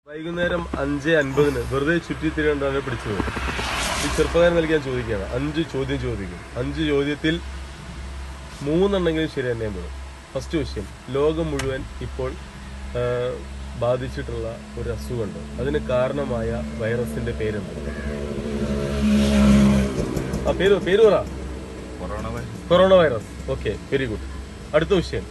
വൈകുന്നേരം അഞ്ച് അൻപതിന് വെറുതെ ചുറ്റിത്തിരികൊണ്ടാണ് പിടിച്ചത് ഈ ചെറുപ്പക്കാരൻ നൽകിയാൻ ചോദിക്കുകയാണ് അഞ്ച് ചോദ്യം ചോദിക്കും അഞ്ച് ചോദ്യത്തിൽ മൂന്നെണ്ണെങ്കിലും ശരി തന്നെ പെടും ഫസ്റ്റ് ക്വസ്റ്റ്യൻ ലോകം മുഴുവൻ ഇപ്പോൾ ആ, ബാധിച്ചിട്ടുള്ള ഒരു അസുഖമുണ്ട് അതിന് കാരണമായ വൈറസിന്റെ പേരെന്ത് ആ പേര് പേര് പറ corona virus corona virus okay very good അടുത്ത ക്വസ്റ്റ്യൻ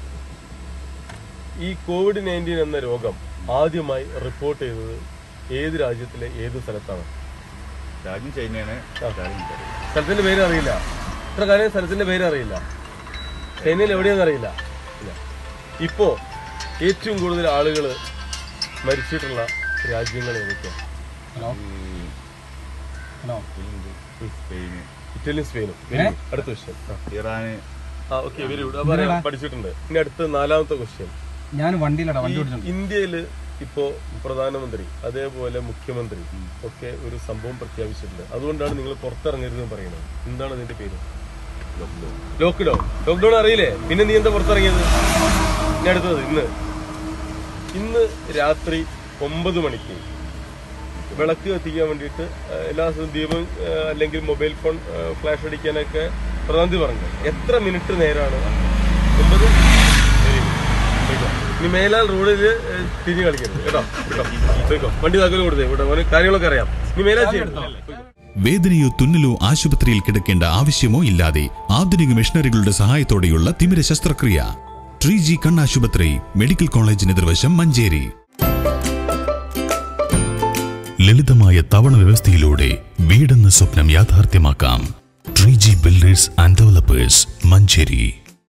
ഈ കോവിഡ് നയൻറ്റീൻ എന്ന രോഗം ആദ്യമായി റിപ്പോർട്ട് ചെയ്തത് ഏത് രാജ്യത്തിലെ ഏത് സ്ഥലത്താണ് രാജ്യം ചൈനയാണ് രാജ്യം എനിക്കറിയില്ല. സ്ഥലത്തിന്റെ പേര് അറിയില്ല ഇത്ര കാര്യം സ്ഥലത്തിന്റെ പേര് അറിയില്ല ചൈനയിൽ എവിടെയാന്ന് അറിയില്ല ഇല്ല ഇപ്പോ ഏറ്റവും കൂടുതൽ ആളുകൾ മരിച്ചിട്ടുള്ള രാജ്യങ്ങൾ ഏതൊക്കെയാണ് ഈ ഇംഗ്ലണ്ട്, സ്പെയിന് ഇറ്റലിയും സ്പെയിനും വെരി ഗുഡ് അടുത്ത ക്വസ്റ്റ്യൻ ഇറാന് ആ ഓക്കെ വെരി ഗുഡ് പറയാം പഠിച്ചിട്ടുണ്ട് ഇനി അടുത്ത നാലാമത്തെ ക്വസ്റ്റ്യൻ ഞാൻ വണ്ടിയിലടാ വണ്ടി ഓടിച്ചോണ്ട് ഇന്ത്യയിൽ ഇപ്പോ പ്രധാനമന്ത്രി അതേപോലെ മുഖ്യമന്ത്രി ഒക്കെ ഒരു സംഭവം പ്രഖ്യാപിച്ചിട്ടുണ്ട് അതുകൊണ്ടാണ് നിങ്ങൾ പുറത്തിറങ്ങരുതെന്ന് പറയുന്നത് എന്താണ് അതിന്റെ പേര് ലോക്ക്ഡൌൺ ലോക്ക്ഡൌൺ ലോക്ക്ഡൌൺ അറിയില്ലേ പിന്നെ നീ എന്താ പുറത്തിറങ്ങിയത് ഇനി അടുത്തത് ഇന്ന് ഇന്ന് രാത്രി ഒമ്പത് മണിക്ക് വിളക്ക് കത്തിക്കാൻ വേണ്ടിയിട്ട് ആ, എല്ലാ ദിവസവും ദീപം ആ, അല്ലെങ്കിൽ മൊബൈൽ ഫോൺ ആ, ഫ്ലാഷ് അടിക്കാനൊക്കെ പ്രധാനമന്ത്രി പറഞ്ഞു എത്ര മിനിറ്റ് നേരമാണ് ഒമ്പത് Very good. പോയിക്കോ. ഇനി മേലാൽ റോഡിൽ തിരിഞ്ഞു കളിക്കരുത് കേട്ടോ കേട്ടോ പോയിക്കോ വണ്ടി താക്കോല് കൊടുത്തേ കേട്ടോ അവന് കാര്യങ്ങളൊക്കെ അറിയാം ഇനി മേലാൽ ചെയ്യരുത് പോയിക്കോ. വേദനയോ തുന്നലോ ആശുപത്രിയിൽ കിടക്കേണ്ട ആവശ്യമോ ഇല്ലാതെ ആധുനിക മെഷീനറികളുടെ സഹായത്തോടെയുള്ള തിമിര ശസ്ത്രക്രിയ ട്രീ ജി കണ്ണാശുപത്രി മെഡിക്കൽ കോളേജിന് എതിർവശം മഞ്ചേരി ലളിതമായ തവണ വ്യവസ്ഥയിലൂടെ വീടെന്ന സ്വപ്നം യാഥാർത്ഥ്യമാക്കാം tree G builders and developers Manjeri